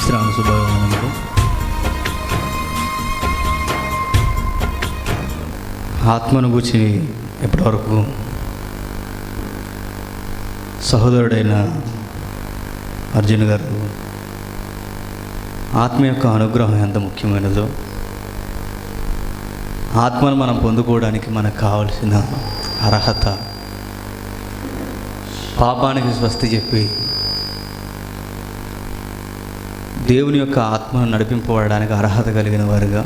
శ్రావణ శుభాకాంక్షలు ఆత్మను గురించి ఎప్పటివరకు సహోదరుడైన అర్జున్ గారు ఆత్మ యొక్క అనుగ్రహం ఎంత ముఖ్యమైనదో ఆత్మను మనం పొందుకోవడానికి మనకు కావలసిన అర్హత పాపానికి స్వస్తి చెప్పి దేవుని యొక్క ఆత్మను నడిపింపబడడానికి అర్హత కలిగిన వారుగా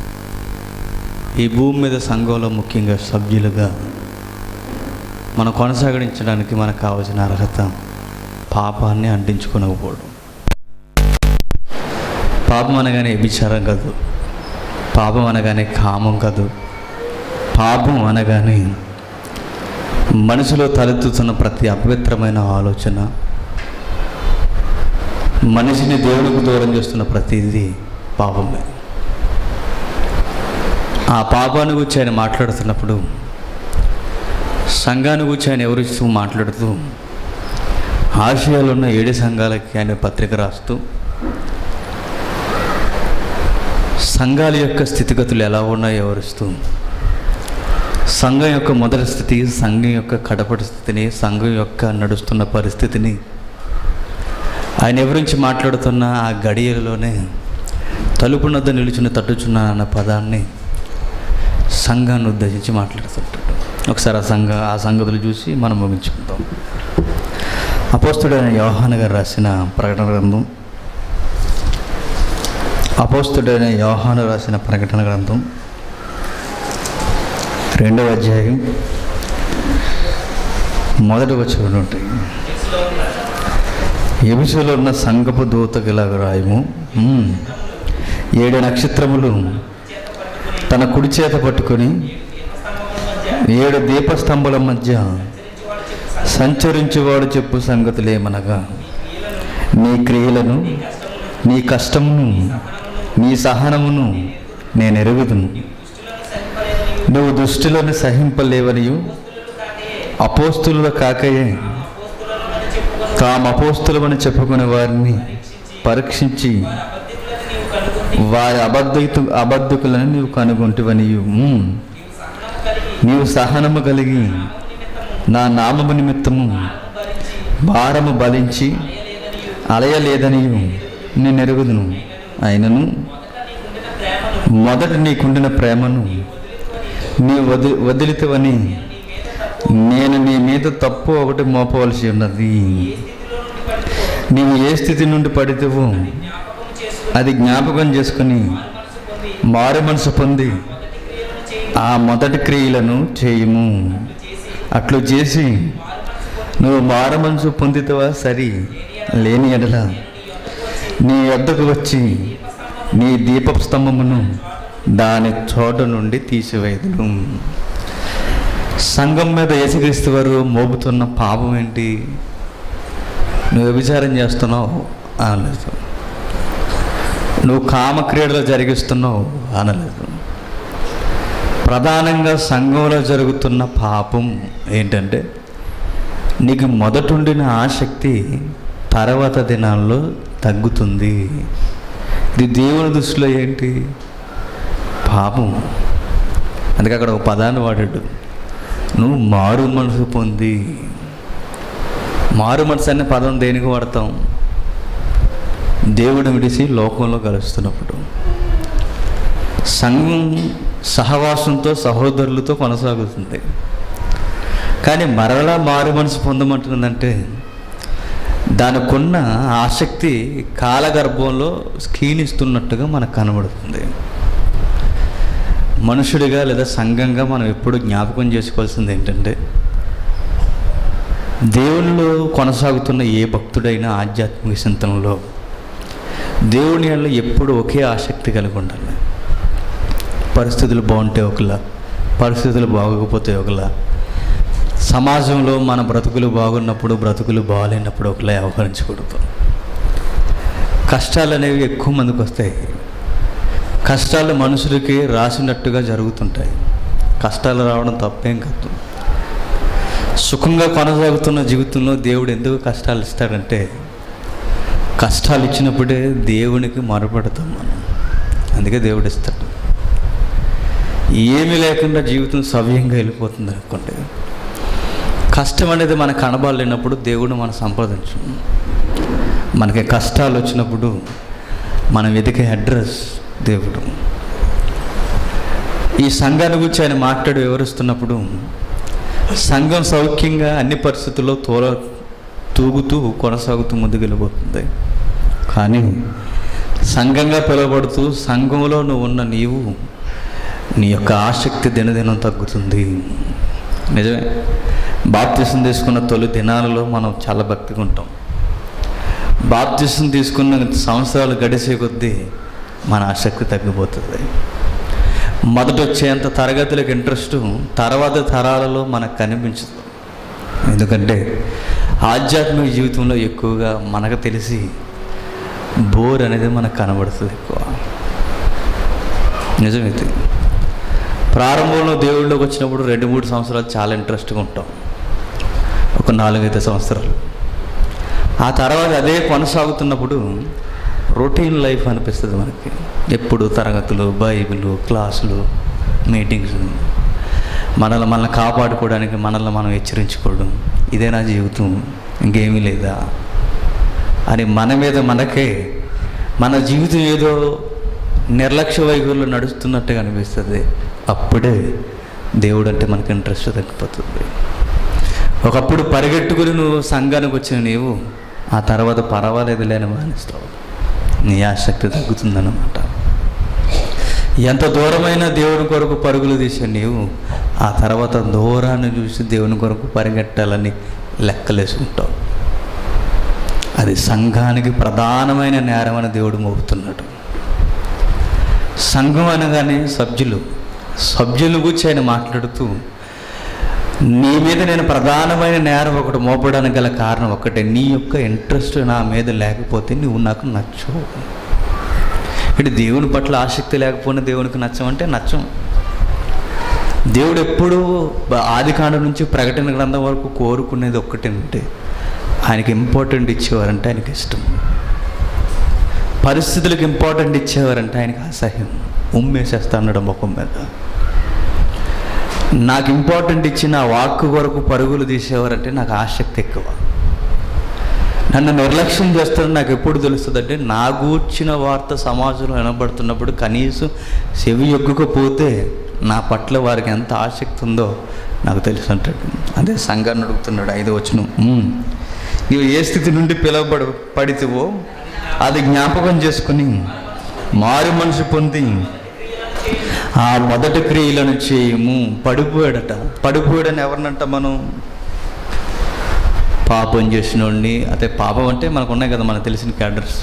ఈ భూమి మీద సంఘంలో ముఖ్యంగా సభ్యులుగా మనం కొనసాగించడానికి మనకు కావాల్సిన అర్హత పాపాన్ని అంటించుకునకపోవడం పాపం అనగానే వ్యభిచారం కాదు పాపం అనగానే కామం కాదు పాపం అనగానే మనసులో తలెత్తుతున్న ప్రతి అపవిత్రమైన ఆలోచన మనిషిని దేవునికి దూరం చేస్తున్న ప్రతిదీ పాపమే ఆ పాపాన్ని గురించి ఆయన మాట్లాడుతున్నప్పుడు సంఘాన్ని గురించి ఆయన ఎవరిస్తూ మాట్లాడుతూ ఆసియాలో ఉన్న ఏడు సంఘాలకి ఆయన పత్రిక రాస్తూ సంఘాల యొక్క స్థితిగతులు ఎలా ఉన్నాయో వివరిస్తూ సంఘం యొక్క మొదటి స్థితి సంఘం యొక్క కడపటి స్థితిని సంఘం యొక్క నడుస్తున్న పరిస్థితిని ఆయన ఎవరించి మాట్లాడుతున్న ఆ గడియలలోనే తలుపునద్ద నిలుచుని తట్టుచున్న అన్న పదాన్ని సంఘాన్ని ఉద్దేశించి మాట్లాడుతుంటాడు ఒకసారి ఆ సంఘ ఆ సంగతులు చూసి మనం ముగించుకుందాం అపోస్తుడైన యోహాన్ గారు రాసిన ప్రకటన గ్రంథం అపోస్తుడైన యోహాను రాసిన ప్రకటన గ్రంథం రెండవ అధ్యాయం మొదటి వచ్చిన ఉంటాయి ఎబిసులో ఉన్న సంగపు దూతకి ఇలాగ రాయము ఉమ్. ఏడు నక్షత్రములు తన కుడి చేత పట్టుకొని ఏడు దీపస్తంభాల మధ్య సంచరించువాడు చెప్పు సంగతులేమనగా నీ క్రియలను నీ కష్టమును నీ సహనమును నేను ఎరుగుదును నువ్వు దుష్టులను సహింపలేవనియు అపోస్తుల కాకయే తాము అపోస్తులమని చెప్పుకునే వారిని పరీక్షించి వారి అబద్ధ అబద్ధకులను నీవు కనుగొంటివనియు ఉమ్. నీవు సహనము కలిగి నా నామము నిమిత్తము భారము బలించి అలయలేదనియు నేను ఎరుగుదును అయినను మొదట నీకుండిన ప్రేమను నీ వది వదిలితవని నేను నీ మీద తప్పు ఒకటి మోపవలసి ఉన్నది నీవు ఏ స్థితి నుండి పడితేవో అది జ్ఞాపకం చేసుకుని మారు మనసు పొంది ఆ మొదటి క్రియలను చేయుము అట్లు చేసి నువ్వు మారు మనసు పొందితవా సరి లేని ఎడల నీ వద్దకు వచ్చి నీ దీప స్తంభమును దాని చోట నుండి తీసివేయదును సంఘం మీద యేసుక్రీస్తు వారు మోపుతున్న పాపం ఏంటి నువ్వు వ్యభిచారం చేస్తున్నావు అనలేదు నువ్వు కామక్రీడలు జరిగిస్తున్నావు అనలేదు ప్రధానంగా సంఘంలో జరుగుతున్న పాపం ఏంటంటే నీకు మొదటుండిన ఆసక్తి తర్వాత దినాల్లో తగ్గుతుంది ఇది దేవుని దృష్టిలో ఏంటి పాపం అందుకే అక్కడ ఒక పదాన్ని వాడాడు నువ్వు మారు మనసు పొంది మారు మనసు అనే పదం దేనికి వాడతాం దేవుడు విడిసి లోకంలో కలుస్తున్నప్పుడు సంఘం సహవాసంతో సహోదరులతో కొనసాగుతుంది కానీ మరలా మారు మనసు పొందమంటున్నదంటే దానికున్న ఆసక్తి కాలగర్భంలో క్షీణిస్తున్నట్టుగా మనకు కనబడుతుంది మనుషుడిగా లేదా సంఘంగా మనం ఎప్పుడు జ్ఞాపకం చేసుకోవాల్సింది ఏంటంటే దేవునిలో కొనసాగుతున్న ఏ భక్తుడైనా ఆధ్యాత్మిక చింతనలో దేవుని వల్ల ఎప్పుడు ఒకే ఆసక్తి కలిగి ఉండాలి పరిస్థితులు బాగుంటే ఒకలా పరిస్థితులు బాగోకపోతే ఒకలా సమాజంలో మన బ్రతుకులు బాగున్నప్పుడు బ్రతుకులు బాగాలేనప్పుడు ఒకలా వ్యవహరించకూడదు కష్టాలు అనేవి ఎక్కువ మందికి వస్తాయి కష్టాలు మనుషులకి రాసినట్టుగా జరుగుతుంటాయి కష్టాలు రావడం తప్పేం కాదు సుఖంగా కొనసాగుతున్న జీవితంలో దేవుడు ఎందుకు కష్టాలు ఇస్తాడంటే కష్టాలు ఇచ్చినప్పుడే దేవునికి మొరపెడతాం మనం అందుకే దేవుడు ఇస్తాడు ఏమీ లేకుండా జీవితం సవ్యంగా వెళ్ళిపోతుంది అనుకోండి కష్టం అనేది మనకు కనబడలేనప్పుడు దేవుడు మనం సంప్రదించు మనకి కష్టాలు వచ్చినప్పుడు మనం వెతికే అడ్రస్ దేవుడు ఈ సంఘాన్ని గురించి ఆయన మాట్లాడి వివరిస్తున్నప్పుడు సంఘం సౌఖ్యంగా అన్ని పరిస్థితుల్లో తోల తూగుతూ కొనసాగుతూ ముందుకు వెళ్ళిపోతుంది కానీ సంఘంగా పిలువబడుతూ సంఘంలో నువ్వు ఉన్న నీవు నీ యొక్క ఆసక్తి దినదినం తగ్గుతుంది నిజమే బాప్తిసం తీసుకున్న తొలి దినాలలో మనం చాలా భక్తిగా ఉంటాం బాప్తిసం తీసుకున్న సంవత్సరాలు గడిచే కొద్దీ మన ఆసక్తి తగ్గిపోతుంది మొదట వచ్చేంత తరగతులకు ఇంట్రెస్ట్ తర్వాత తరాలలో మనకు కనిపించదు ఎందుకంటే ఆధ్యాత్మిక జీవితంలో ఎక్కువగా మనకు తెలిసి బోర్ అనేది మనకు కనబడుతుంది ఎక్కువ నిజమైతే ప్రారంభంలో దేవుళ్ళలోకి వచ్చినప్పుడు రెండు మూడు సంవత్సరాలు చాలా ఇంట్రెస్ట్గా ఉంటాం ఒక నాలుగైదు సంవత్సరాలు ఆ తర్వాత అదే కొనసాగుతున్నప్పుడు రొటీన్ లైఫ్ అనిపిస్తుంది మనకి ఎప్పుడు తరగతులు బైబిల్ క్లాసులు మీటింగ్స్ మనల్ని మనల్ని కాపాడుకోవడానికి మనల్ని మనం హెచ్చరించుకోవడం ఇదే నా జీవితం ఇంకేమీ లేదా అని మన మీద మనకే మన జీవితం ఏదో నిర్లక్ష్య వైఖరిలో నడుస్తున్నట్టుగా అనిపిస్తుంది అప్పుడే దేవుడు అంటే మనకి ఇంట్రెస్ట్ తగ్గిపోతుంది ఒకప్పుడు పరిగెట్టుకుని నువ్వు సంఘానికి వచ్చిన నీవు ఆ తర్వాత పర్వాలేదు లేని మానేస్తావు నీ ఆసక్తి తగ్గుతుందన్నమాట ఎంత దూరమైన దేవుని కొరకు పరుగులు తీసే నీవు ఆ తర్వాత దూరాన్ని చూసి దేవుని కొరకు పరిగెట్టాలని లెక్కలేసుకుంటావు అది సంఘానికి ప్రధానమైన నేరం అని దేవుడు మోపుతున్నాడు సంఘం అనగానే సభ్యులు సభ్యుల గురించి ఆయన మాట్లాడుతూ నీ మీద నేను ప్రధానమైన నేరం ఒకటి మోపడానికి గల కారణం ఒకటే నీ యొక్క ఇంట్రెస్ట్ నా మీద లేకపోతే నువ్వు నాకు నచ్చవు ఇటు దేవుని పట్ల ఆసక్తి లేకపోయినా దేవునికి నచ్చమంటే నచ్చం దేవుడు ఎప్పుడూ ఆది కాండం నుంచి ప్రకటన గ్రంథం వరకు కోరుకునేది ఒక్కటేంటే ఆయనకి ఇంపార్టెంట్ ఇచ్చేవారంటే ఆయనకి ఇష్టం పరిస్థితులకు ఇంపార్టెంట్ ఇచ్చేవారంటే ఆయనకి అసహ్యం ఉమ్మేసేస్తా అన్నాడు ముఖం మీద నాకు ఇంపార్టెంట్ ఇచ్చిన వాక్కు కొరకు పరుగులు తీసేవారంటే నాకు ఆసక్తి ఎక్కువ నన్ను నిర్లక్ష్యం చేస్తాడు నాకు ఎప్పుడు తెలుస్తుంది అంటే నా గూర్చిన వార్త సమాజంలో వినబడుతున్నప్పుడు కనీసం చెవి ఎగ్గుకపోతే నా పట్ల వారికి ఎంత ఆసక్తి ఉందో నాకు తెలుసు అంటాడు అదే సంఘాన్ని అడుగుతున్నాడు ఐదు వచ్చిన నీవు ఏ స్థితి నుండి పిలువబడ పడితేవో అది జ్ఞాపకం చేసుకుని మారు మనసు పొంది ఆ మొదటి క్రియలను చేయము పడిపోయాడట పడిపోయాడని ఎవరినంట మనం పాపం చేసినోడిని అదే పాపం అంటే మనకు ఉన్నాయి కదా మనకు తెలిసిన క్యాడర్స్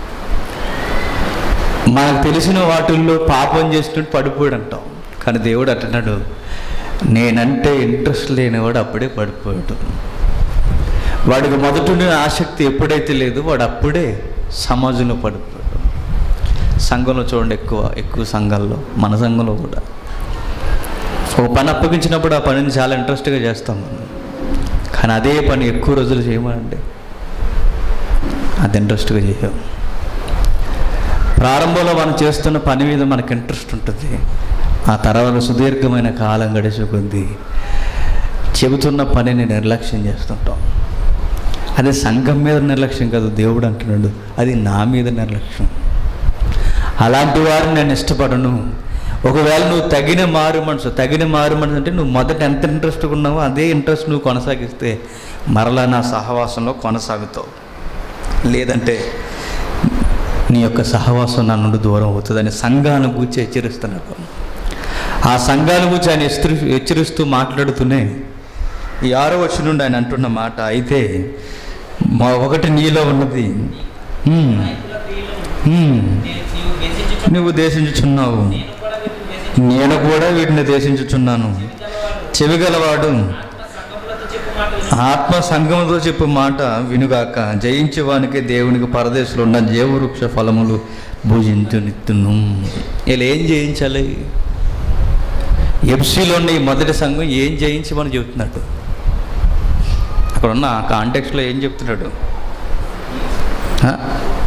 మనకు తెలిసిన వాటిల్లో పాపం చేసినట్టు పడిపోయాడు అంటాం కానీ దేవుడు అంటున్నాడు నేనంటే ఇంట్రెస్ట్ లేనివాడు అప్పుడే పడిపోయాడు వాడికి మొదటి ఆసక్తి ఎప్పుడైతే లేదు వాడు అప్పుడే సమాజంలో పడిపోయాడు సంఘంలో చూడండి ఎక్కువ ఎక్కువ సంఘాల్లో మన సంఘంలో కూడా ఒక పని అప్పగించినప్పుడు ఆ పనిని చాలా ఇంట్రెస్ట్గా చేస్తాం మనం కానీ అదే పని ఎక్కువ రోజులు చేయమండి అది ఇంట్రెస్ట్గా చేయం ప్రారంభంలో మనం చేస్తున్న పని మీద మనకు ఇంట్రెస్ట్ ఉంటుంది ఆ తర్వాత సుదీర్ఘమైన కాలం గడిచే కొద్దీ చెబుతున్న పనిని నిర్లక్ష్యం చేస్తుంటాం అదే సంఘం మీద నిర్లక్ష్యం కాదు దేవుడు అంటున్నాడు అది నా మీద నిర్లక్ష్యం అలాంటి వారిని నేను ఇష్టపడను ఒకవేళ నువ్వు తగిన మారు మనసు తగిన మారు మనసు అంటే నువ్వు మొదట ఎంత ఇంట్రెస్ట్గా ఉన్నావో అదే ఇంట్రెస్ట్ నువ్వు కొనసాగిస్తే మరలా నా సహవాసంలో కొనసాగుతావు లేదంటే నీ యొక్క సహవాసం నా నుండి దూరం అవుతుందని సంఘాన్ని గూర్చి హెచ్చరిస్తున్నాడు ఆ సంఘాల గురించి ఆయన హెచ్చరి హెచ్చరిస్తూ మాట్లాడుతూనే ఈ ఆరో వచ్చి నుండి ఆయన అంటున్న మాట అయితే మా ఒకటి నీలో ఉన్నది "ఉమ్, ఉమ్, నువ్వు దేశించుచున్నావు నేను కూడా వీటిని దేశించుచున్నాను చెవిగలవాడు ఆత్మ సంఘముతో చెప్పు మాట వినుగాక జయించేవానికి దేవునికి పరదేశంలో ఉన్న జీవవృక్ష ఫలములు భుజించునిత్తును వీళ్ళు ఏం జయించాలి ఎఫ్సీలో ఉన్న ఈ మొదటి సంఘం ఏం జయించమని చెబుతున్నాడు అక్కడ ఉన్న ఆ కాంటెక్స్లో ఏం చెప్తున్నాడు ఆ?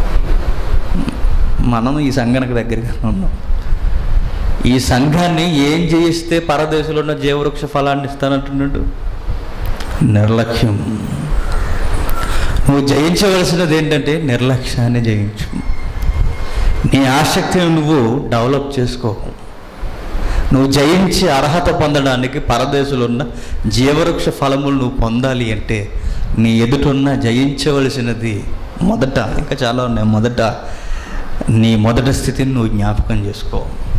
మనం ఈ సంఘానికి దగ్గరగా ఉన్నాం ఈ సంఘాన్ని ఏం చేయిస్తే పరదేశంలో ఉన్న జీవవృక్ష ఫలాన్ని ఇస్తానంటున్నాడు నిర్లక్ష్యం నువ్వు జయించవలసినది ఏంటంటే నిర్లక్ష్యాన్ని జయించు నీ ఆసక్తిని నువ్వు డెవలప్ చేసుకో నువ్వు జయించి అర్హత పొందడానికి పరదేశంలో ఉన్న జీవవృక్ష ఫలములు నువ్వు పొందాలి అంటే నీ ఎదుటున్న జయించవలసినది మొదట ఇంకా చాలా ఉన్నాయి మొదట నీ మొదటి స్థితిని నువ్వు జ్ఞాపకం చేసుకో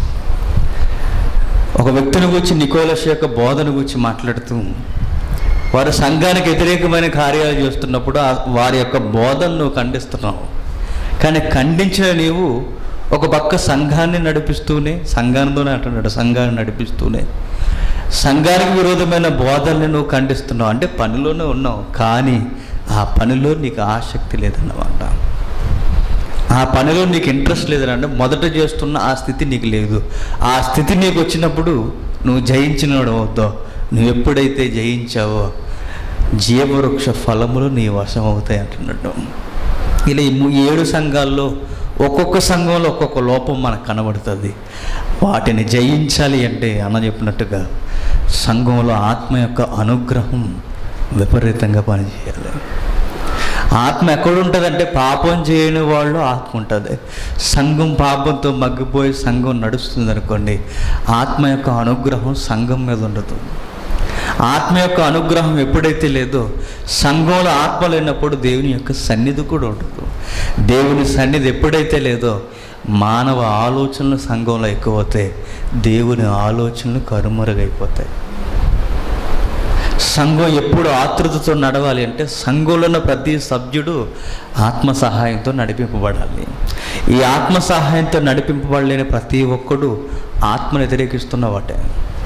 ఒక వ్యక్తిని గురించి నికోలస్ యొక్క బోధన గురించి మాట్లాడుతూ వారు సంఘానికి వ్యతిరేకమైన కార్యాలు చేస్తున్నప్పుడు ఆ- వారి యొక్క బోధనను నువ్వు ఖండిస్తున్నావు కానీ ఖండించిన నీవు ఒక పక్క సంఘాన్ని నడిపిస్తూనే సంఘానితోనే అంటున్నాడు సంఘాన్ని నడిపిస్తూనే సంఘానికి విరోధమైన బోధనని నువ్వు ఖండిస్తున్నావు అంటే పనిలోనే ఉన్నావు కానీ ఆ పనిలో నీకు ఆసక్తి లేదన్నమాట ఆ పనిలో నీకు ఇంట్రెస్ట్ లేదంటే మొదట చేస్తున్న ఆ స్థితి నీకు లేదు ఆ స్థితి నీకు వచ్చినప్పుడు నువ్వు జయించినవాడు అవుతావు నువ్వు ఎప్పుడైతే జయించావో జీవవృక్ష ఫలములు నీ వశం అవుతాయి అంటున్నట్టు ఇలా ఈ ము- ఏడు సంఘాల్లో ఒక్కొక్క సంఘంలో ఒక్కొక్క లోపం మనకు కనబడుతుంది వాటిని జయించాలి అంటే అన్న చెప్పినట్టుగా సంఘంలో ఆత్మ యొక్క అనుగ్రహం విపరీతంగా పనిచేయాలి ఆత్మ ఎక్కడుంటుందంటే పాపం చేయని వాళ్ళు ఆత్మ ఉంటుంది సంఘం పాపంతో మగ్గిపోయి సంఘం నడుస్తుంది అనుకోండి ఆత్మ యొక్క అనుగ్రహం సంఘం మీద ఉండదు ఆత్మ యొక్క అనుగ్రహం ఎప్పుడైతే లేదో సంఘంలో ఆత్మ లేనప్పుడు దేవుని యొక్క సన్నిధి కూడా ఉండదు దేవుని సన్నిధి ఎప్పుడైతే లేదో మానవ ఆలోచనలు సంఘంలో ఎక్కువ అవుతాయి దేవుని ఆలోచనలు కరుమరుగైపోతాయి సంఘం ఎప్పుడు ఆతృతతో నడవాలి అంటే సంఘంలో ఉన్న ప్రతి సభ్యుడు ఆత్మ సహాయంతో నడిపింపబడాలి ఈ ఆత్మ సహాయంతో నడిపింపబడలేని ప్రతి ఒక్కడు ఆత్మను వ్యతిరేకిస్తున్న వాటే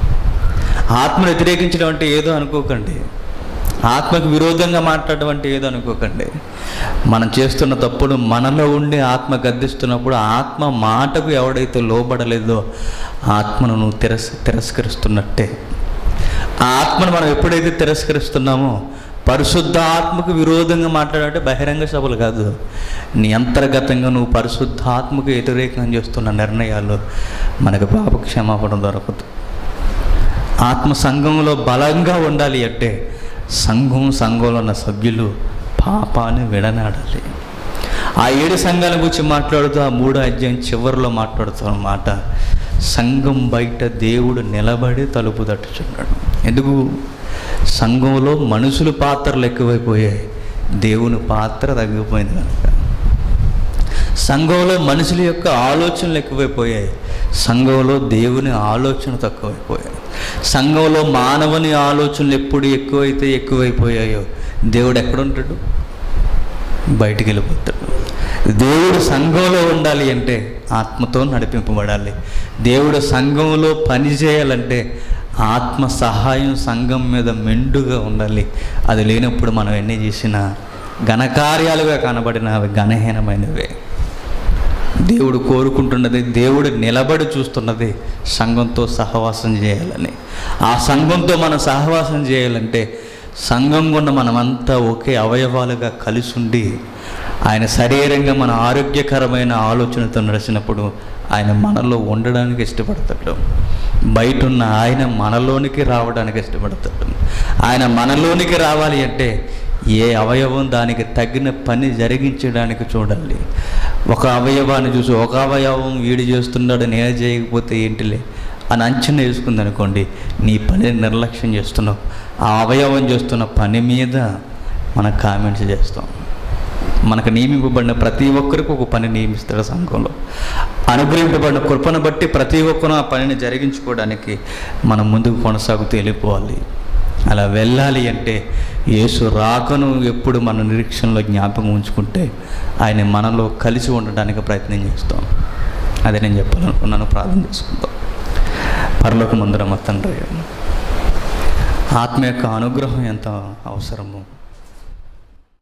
ఆత్మను వ్యతిరేకించడం అంటే ఏదో అనుకోకండి ఆత్మకు విరోధంగా మాట్లాడడం అంటే ఏదో అనుకోకండి మనం చేస్తున్న తప్పుడు మనలో ఉండి ఆత్మ గద్దిస్తున్నప్పుడు ఆత్మ మాటకు ఎవడైతే లోబడలేదో ఆత్మను నువ్వు తిరస్ తిరస్కరిస్తున్నట్టే ఆ ఆత్మను మనం ఎప్పుడైతే తిరస్కరిస్తున్నామో పరిశుద్ధ ఆత్మకు విరోధంగా మాట్లాడంటే బహిరంగ సభలు కాదు నీ అంతర్గతంగా నువ్వు పరిశుద్ధ ఆత్మకు వ్యతిరేకంగా చేస్తున్న నిర్ణయాలు మనకు పాప క్షమాపణ దొరకదు ఆత్మ సంఘంలో బలంగా ఉండాలి అంటే సంఘం సంఘంలో ఉన్న సభ్యులు పాపాన్ని విడనాడాలి ఆ ఏడు సంఘాల గురించి మాట్లాడుతూ ఆ మూడో అధ్యాయం చివరిలో మాట్లాడుతున్న మాట సంఘం బయట దేవుడు నిలబడి తలుపు తట్టుచున్నాడు ఎందుకు సంఘంలో మనుషుల పాత్రలు ఎక్కువైపోయాయి దేవుని పాత్ర తగ్గిపోయింది కనుక సంఘంలో మనుషుల యొక్క ఆలోచనలు ఎక్కువైపోయాయి సంఘంలో దేవుని ఆలోచన తక్కువైపోయాయి సంఘంలో మానవుని ఆలోచనలు ఎప్పుడు ఎక్కువైతే ఎక్కువైపోయాయో దేవుడు ఎక్కడుంటాడు బయటికి వెళ్ళిపోతాడు దేవుడు సంఘంలో ఉండాలి అంటే ఆత్మతో నడిపింపబడాలి దేవుడు సంఘంలో పని చేయాలంటే ఆత్మ సహాయం సంఘం మీద మెండుగా ఉండాలి అది లేనప్పుడు మనం ఎన్ని చేసినా ఘనకార్యాలుగా కనబడిన అవి ఘనహీనమైనవే దేవుడు కోరుకుంటున్నది దేవుడు నిలబడి చూస్తున్నది సంఘంతో సహవాసం చేయాలని ఆ సంఘంతో మనం సహవాసం చేయాలంటే సంఘం గున్న మనమంతా ఒకే అవయవాలుగా కలిసి ఉండి ఆయన శరీరంగా మన ఆరోగ్యకరమైన ఆలోచనతో నడిచినప్పుడు ఆయన మనలో ఉండడానికి ఇష్టపడతాడు బయట ఉన్న ఆయన మనలోనికి రావడానికి ఇష్టపడతాడు ఆయన మనలోనికి రావాలి అంటే ఏ అవయవం దానికి తగిన పని జరిగించడానికి చూడాలి ఒక అవయవాన్ని చూసి ఒక అవయవం వీడు చేస్తున్నాడు నేను చేయకపోతే ఏంటిలే అని అంచనా వేసుకుంది అనుకోండి నీ పని నిర్లక్ష్యం చేస్తున్నావు ఆ అవయవం చేస్తున్న పని మీద మనం కామెంట్స్ చేస్తాం మనకు నియమింపబడిన ప్రతి ఒక్కరికి ఒక పని నియమిస్తాడు సంఘంలో అనుగ్రహింపబడిన కృపను బట్టి ప్రతి ఒక్కరు ఆ పనిని జరిగించుకోవడానికి మనం ముందుకు కొనసాగుతూ వెళ్ళిపోవాలి అలా వెళ్ళాలి అంటే యేసు రాకను ఎప్పుడు మన నిరీక్షణలో జ్ఞాపకం ఉంచుకుంటే ఆయన మనలో కలిసి ఉండడానికి ప్రయత్నం చేస్తాం అదే నేను చెప్పాలనుకున్నాను ప్రార్థన చేసుకుందాం పరలోక మందిరం తండ్రి ఆత్మ యొక్క అనుగ్రహం ఎంత అవసరమో